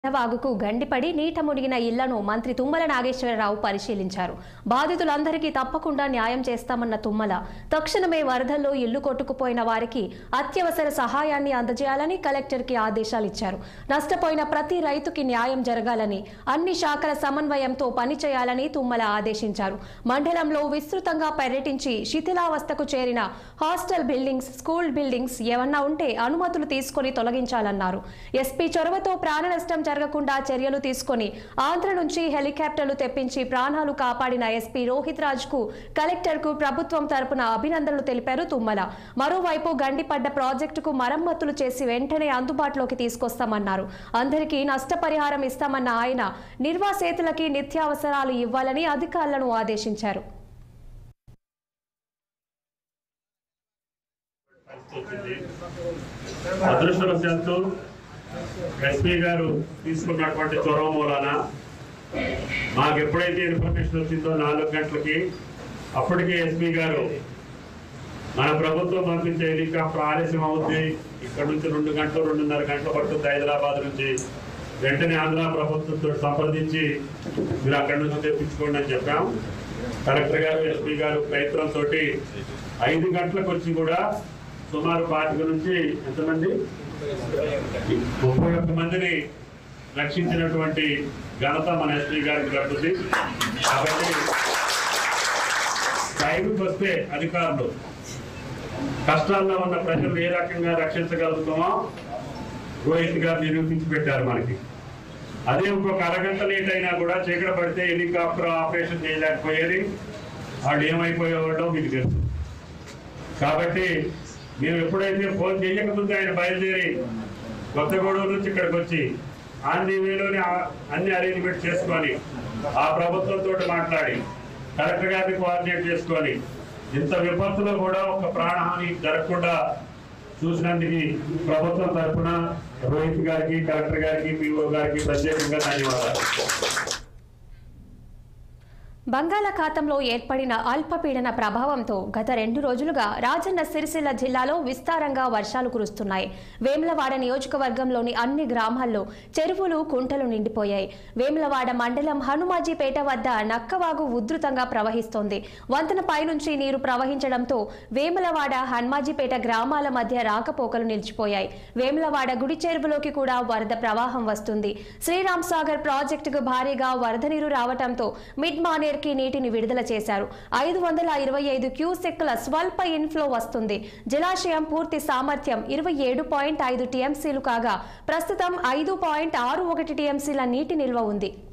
వాగుకు గండిపడి నీట మునిగిన ఇళ్లను మంత్రి తుమ్మల నాగేశ్వరరావు పరిశీలించారు బాధితులందరికీ తప్పకుండా న్యాయం చేస్తామన్న తుమ్మల తక్షణమే వరదల్లో ఇల్లు కొట్టుకుపోయిన వారికి అత్యవసర సహాయాన్ని అందజేయాలని కలెక్టర్కి ఆదేశాలిచ్చారు నష్టపోయిన ప్రతి రైతుకి న్యాయం జరగాలని అన్ని శాఖల సమన్వయంతో పనిచేయాలని తుమ్మల ఆదేశించారు మండలంలో విస్తృతంగా పర్యటించి శిథిలావస్థకు చేరిన హాస్టల్ బిల్డింగ్స్ స్కూల్ బిల్డింగ్స్ ఏమన్నా ఉంటే అనుమతులు తీసుకొని తొలగించాలన్నారు ఎస్పీ చొరవతో ప్రాణ నష్టం జరగకుండా చర్యలు తీసుకొని ఆంధ్ర నుంచి హెలికాప్టర్లు తెప్పించి ప్రాణాలు కాపాడిన ఎస్పీ రోహిత్ రాజ్ కు కలెక్టర్ కు ప్రభుత్వం తరపున అభినందనలు తెలిపారు తుమ్మల మరోవైపు గండిపడ్డ ప్రాజెక్టుకు మరమ్మతులు చేసి వెంటనే అందుబాటులోకి తీసుకొస్తామన్నారు అందరికీ నష్టపరిహారం ఇస్తామన్న ఆయన నిర్వాసేతులకి నిత్యావసరాలు ఇవ్వాలని అధికారులను ఆదేశించారు వచ్చింది అదృష్టవశాత్తు ఎస్పీ గారు తీసుకున్నటువంటి చొరవ మూలాన మాకు ఎప్పుడైతే ఇన్ఫర్మేషన్ వచ్చిందో నాలుగు గంటలకి అప్పటికే ఎస్పీ గారు మన ప్రభుత్వం పంపించే హెలికాప్టర్ ఆలస్యం అవుద్ది ఇక్కడ నుంచి రెండు గంటలు రెండున్నర గంటలు పడుతుంది హైదరాబాద్ నుంచి వెంటనే ఆంధ్ర ప్రభుత్వంతో సంప్రదించి మీరు అక్కడి నుంచి తెప్పించుకోండి అని చెప్పాం కలెక్టర్ గారు ఎస్పీ గారు ప్రయత్నంతో ఐదు గంటలకు వచ్చి కూడా సుమారు పాతిక నుంచి ఎంతమంది ముప్పై ఒక్క మందిని రక్షించినటువంటి ఘనత మన ఎస్పీ గారికి దక్కుతుంది కాబట్టి టైంకి వస్తే అధికారులు కష్టాల్లో ఉన్న ప్రజలు ఏ రకంగా రక్షించగలుగుతామో రోహిత్ గారు నిరూపించి పెట్టారు మనకి అదే ఇంకొక అరగంట లేట్ అయినా కూడా చీకట పడితే హెలికాప్టర్ ఆపరేషన్ చేయలేకపోయేది వాళ్ళు ఏమైపోయేవాడో మీకు తెలుసు కాబట్టి మేము ఎప్పుడైతే ఫోన్ చేయకముందు ఆయన బయలుదేరి కొత్తగూడూరు నుంచి ఇక్కడికి వచ్చి ఆన్ ది వేలోనే ఆ- అన్ని అరేంజ్మెంట్ చేసుకొని ఆ ప్రభుత్వంతో మాట్లాడి కలెక్టర్ గారిని కోఆర్డినేట్ చేసుకొని ఇంత విపత్తులో కూడా ఒక ప్రాణహాని జరగకుండా చూసినందుకు ప్రభుత్వం తరఫున రోహిత్ గారికి కలెక్టర్ గారికి పిఓ గారికి ప్రత్యేకంగా ధన్యవాదాలు బంగాళాఖాతంలో ఏర్పడిన అల్పపీడన ప్రభావంతో గత రెండు రోజులుగా రాజన్న సిరిసిల్ల జిల్లాలో విస్తారంగా వర్షాలు కురుస్తున్నాయి వేములవాడ నియోజకవర్గంలోని అన్ని గ్రామాల్లో చెరువులు కుంటలు నిండిపోయాయి వేములవాడ మండలం హనుమాజీపేట వద్ద నక్కవాగు ఉధృతంగా ప్రవహిస్తోంది వంతెనపై నుంచి నీరు ప్రవహించడంతో వేములవాడ హనుమాజీపేట గ్రామాల మధ్య రాకపోకలు నిలిచిపోయాయి వేములవాడ గుడి చెరువులోకి కూడా వరద ప్రవాహం వస్తుంది శ్రీరామ్ సాగర్ ప్రాజెక్టుకు భారీగా వరద నీరు రావడంతో మిడ్ మానేర్కి నీటిని విడుదల చేశారు ఐదు వందల ఇరవై ఐదు క్యూసెక్కుల స్వల్ప ఇన్ఫ్లో వస్తుంది జలాశయం పూర్తి సామర్థ్యం ఇరవై ఏడు పాయింట్ ఐదు టీఎంసీలు కాగా ప్రస్తుతం ఐదు పాయింట్ ఆరు ఒకటి టీఎంసీల నీటి నిల్వ ఉంది